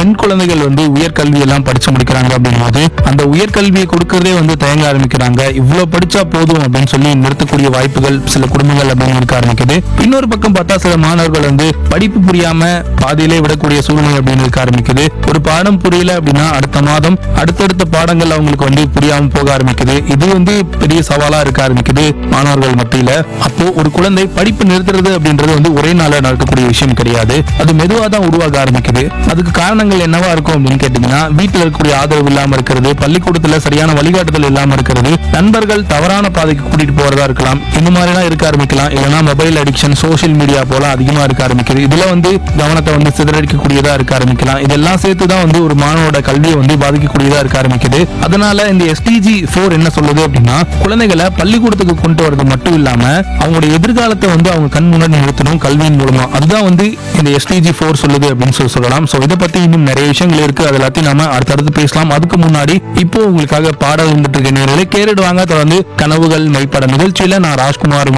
பெண் குழந்தைகள் வந்து உயர்கல்வி எல்லாம் படிச்சு முடிக்கிறாங்க அப்படிங்கும்போது அந்த உயர்கல்வியை கொடுக்கறதே வந்து தயங்க ஆரம்பிக்கிறாங்க இவ்வளவு படிச்சா போதும் அப்படின்னு சொல்லி நிறுத்தக்கூடிய வாய்ப்புகள் சில குடும்பங்கள் அப்படின்னு இருக்க ஆரம்பிக்குது இன்னொரு பக்கம் பார்த்தா சில மாணவர்கள் வந்து படிப்பு புரியாம பாதியிலே விடக்கூடிய சூழ்நிலை அப்படின்னு இருக்க ஆரம்பிக்குது ஒரு பாடம் புரியல அப்படின்னா அடுத்த மாதம் அடுத்தடுத்த பாடங்கள் அவங்களுக்கு வந்து புரியாம போக ஆரம்பிக்குது இது வந்து பெரிய சவாலா இருக்க ஆரம்பிக்குது மாணவர்கள் மத்தியில அப்போ ஒரு குழந்தை படிப்பு நிறுத்துறது அப்படின்றது வந்து ஒரே நாள்ல நடக்கக்கூடிய விஷயம் கிடையாது அது மெதுவா தான் உருவாக ஆரம்பிக்குது அதுக்கு காரணங்கள் என்னவா இருக்கும் அப்படின்னு கேட்டீங்கன்னா வீட்டுல இருக்கக்கூடிய ஆதரவு இல்லாம இருக்கிறது பள்ளிக்கூடத்துல சரியான வழிகாட்டுதல் இல்லாம இருக்கிறது நண்பர்கள் தவறான பாதைக்கு கூட்டிட்டு போறதா இருக்கலாம் இந்த மாதிரி எல்லாம் இருக்க ஆரம்பிக்கலாம் இல்லைன்னா மொபைல் அடிக்ஷன் சோஷியல் மீடியா போல அதிகமா இருக்க ஆரம்பிக்குது இதுல வந்து கவனத்தை வந்து சிதறடிக்கக்கூடியதா இருக்க ஆரம்பிக்கலாம் இதெல்லாம் சேர்த்து தான் வந்து ஒரு மாணவனோட கல்வியை வந்து பாதிக்கக்கூடியதா இருக்க ஆரம்பிக்குது அதனால இந்த எஸ்டிஜி ஃபோர் என்ன சொல்லுது அப்படின்னா குழந்தைகளை பள்ளிக்கூடத்துக்கு கொண்டு வரது மட்டும் இல்லாம அவங்களுடைய எதிர்காலத்தை வந்து அவங்க கண் முன்னாடி நிறுத்தணும் கல்வியின் மூலமா அதுதான் வந்து இந்த எஸ்டிஜி ஃபோர் சொல்லுது அப்படின்னு சொல்லி சொல்லலாம் ஸோ இதை பத்தி இன்னும் நிறைய விஷயங்கள் இருக்கு அது எல்லாத்தையும் நாம அடுத்தடுத்து பேசலாம் அதுக்கு முன்னாடி இப்போ உங்களுக்காக பாடல் வந்துட்டு இருக்க நேரங்களை கேட்டுடுவாங்க தொடர்ந்து கனவுகள் மெய்ப்பட நிகழ்ச்சியில நான் ராஜ்குமார்